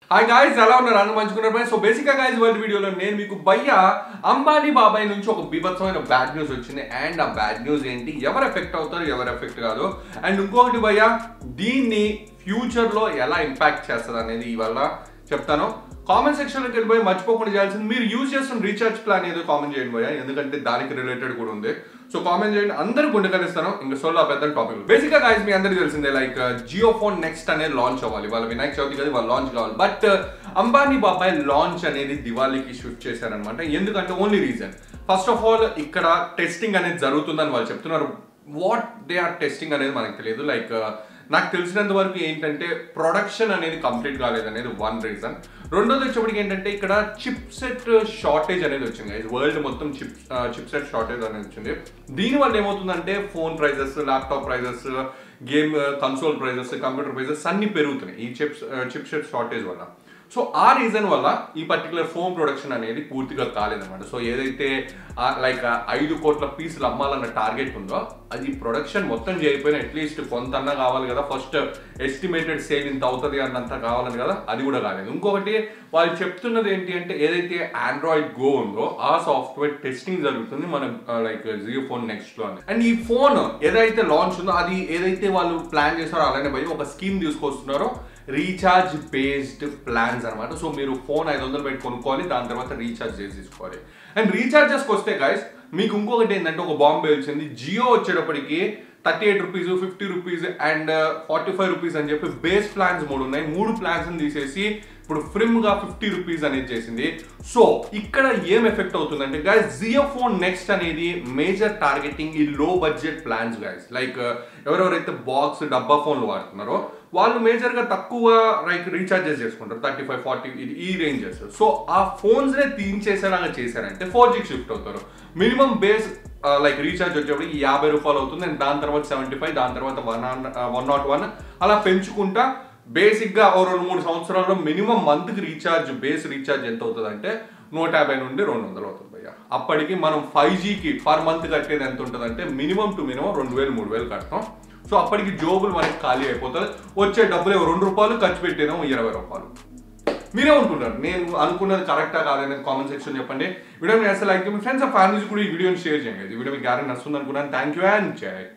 hi guys ఎలా ఉన్నారు అందరూ మంచుకున్నారు సో బేసిక్గా గాయస్ వరల్డ్ వీడియోలో నేను మీకు భయ్య అంబానీ బాబాయ్ నుంచి ఒక బీభత్సమైన బ్యాడ్ న్యూస్ వచ్చింది అండ్ ఆ బ్యాడ్ న్యూస్ ఏంటి ఎవరు ఎఫెక్ట్ అవుతారు ఎవరు ఎఫెక్ట్ కాదు అండ్ ఇంకొకటి భయ్య దీన్ని ఫ్యూచర్లో ఎలా ఇంపాక్ట్ చేస్తుంది అనేది ఇవాళ చెప్తాను కామెంట్ సెక్షన్లోకి వెళ్ళిపోయి మర్చిపోకుండా చేయాల్సింది మీరు యూజ్ చేస్తున్న రీఛార్జ్ ప్లాన్ ఏదో కామెంట్ చేయండి భయ్య ఎందుకంటే దానికి రిలేటెడ్ కూడా ఉంది సో కామెంట్ చేయండి అందరు గుండె కనిస్తాను ఇంకా సోలో పెద్ద టాపిక్ బేసిక్ గా గాయస్ మీ అందరికీ తెలిసిందే లైక్ జియో ఫోన్ నెక్స్ట్ అనేది లాంచ్ అవ్వాలి వాళ్ళ వినాయక చవితి కదా వాళ్ళు లాంచ్ కావాలి బట్ అంబానీ బాబాయ్ లాంచ్ అనేది దివాళీకి షిఫ్ట్ చేశారనమాట ఎందుకంటే only reason first of all ఇక్కడ టెస్టింగ్ అనేది జరుగుతుందని వాళ్ళు చెప్తున్నారు వాట్ దే ఆర్ టెస్టింగ్ అనేది మనకు తెలియదు లైక్ నాకు తెలిసినంత వరకు ఏంటంటే ప్రొడక్షన్ అనేది కంప్లీట్ కాలేదు అనేది వన్ రీజన్ రెండోది వచ్చేప్పటికి ఏంటంటే ఇక్కడ చిప్ సెట్ షార్టేజ్ అనేది వచ్చింది వరల్డ్ మొత్తం చిప్ చిప్ సెట్ షార్టేజ్ అనేది వచ్చింది దీనివల్ల ఏమవుతుందంటే phone prices laptop prices game console prices computer prices అన్ని పెరుగుతున్నాయి ఈ చిప్స్ చిప్ సెట్ షార్టేజ్ వల్ల సో ఆ రీజన్ వల్ల ఈ పర్టికులర్ ఫోన్ ప్రొడక్షన్ అనేది పూర్తిగా కాలేదన్నమాట సో ఏదైతే లైక్ ఐదు కోట్ల పీసులు అమ్మాలన్న టార్గెట్ ఉందో అది ప్రొడక్షన్ మొత్తం చేయకపోయినా అట్లీస్ట్ కొంతన్నా కావాలి కదా ఫస్ట్ ఎస్టిమేటెడ్ సేల్ ఇంత అవుతుంది అన్నంత కావాలని కదా అది కూడా కాలేదు ఇంకొకటి వాళ్ళు చెప్తున్నది ఏంటి అంటే ఏదైతే ఆండ్రాయిడ్ గో ఉందో ఆ సాఫ్ట్వేర్ టెస్టింగ్ జరుగుతుంది మన లైక్ జియో ఫోన్ నెక్స్ట్ లో అండ్ ఈ ఫోన్ ఏదైతే లాంచ్ ఉందో అది ఏదైతే వాళ్ళు ప్లాన్ చేస్తారో అలానే పోయి ఒక స్కీమ్ తీసుకొస్తున్నారో రీఛార్జ్ బేస్డ్ ప్లాన్స్ అనమాట సో మీరు ఫోన్ ఐదు వందలు పెట్టి కొనుక్కోవాలి దాని తర్వాత రీఛార్జ్ చేసి తీసుకోవాలి అండ్ రీఛార్జెస్కి వస్తే గైస్ మీకు ఇంకొకటి ఏంటంటే ఒక బాంబే వచ్చింది జియో వచ్చేటప్పటికి thirty eight rupees fifty rupees and forty five rupees అని చెప్పి బేస్ ప్లాన్స్ మూడు ఉన్నాయి మూడు ప్లాన్స్ తీసేసి ఇప్పుడు ఫ్రిమ్ గా ఫిఫ్టీ రూపీస్ అనేది చేసింది సో ఇక్కడ ఏం ఎఫెక్ట్ అవుతుందంటే గైస్ జియో ఫోన్ నెక్స్ట్ అనేది మేజర్ టార్గెటింగ్ ఈ low budget plans guys like ఎవరెవరైతే బాక్స్ డబ్బా ఫోన్లు వాడుతున్నారో వాళ్ళు మేజర్గా తక్కువ లైక్ రీఛార్జెస్ చేసుకుంటారు థర్టీ ఫైవ్ ఫార్టీ ఈ రేంజెస్ సో ఆ ఫోన్స్నే తీయించేసేలాగా చేశారంటే ఫోర్ జీకి షిఫ్ట్ అవుతారు మినిమం బేస్ లైక్ రీఛార్జ్ వచ్చేప్పటికి యాభై రూపాయలు అవుతుంది అండ్ దాని తర్వాత సెవెంటీ ఫైవ్ దాని తర్వాత వన్ వన్ నాట్ వన్ అలా పెంచుకుంటా బేసిక్గా ఓ రెండు మూడు సంవత్సరాల్లో మినిమం మంత్కి రీఛార్జ్ బేస్ రీఛార్జ్ ఎంత అవుతుంది అంటే నూట యాభై నుండి రెండు వందలు అవుతుంది భయ్య అప్పటికి మనం ఫైవ్ జీకి పర్ మంత్ కట్టేది ఎంత ఉంటుంది అంటే మినిమం టు మినిమం రెండు వేలు మూడు వేలు కడతాం సో అప్పటికి జోబులు మనకి ఖాళీ అయిపోతుంది వచ్చే డబ్బులు రెండు రూపాయలు ఖర్చు పెట్టేదేమో ఇరవై రూపాయలు మీరే ఉంటున్నారు నేను అనుకున్నది కరెక్టా కాదనేది కామెంట్ సెక్షన్ చెప్పండి వీడియో అసలు లైక్ మీ ఫ్రెండ్స్ ఫ్యామిలీస్ కూడా ఈ వీడియోని షేర్ చేయండి ఈ వీడియో మీకు గ్యారెంటీ నచ్చుతుంది అనుకున్నాను థ్యాంక్ యూ అండ్ జై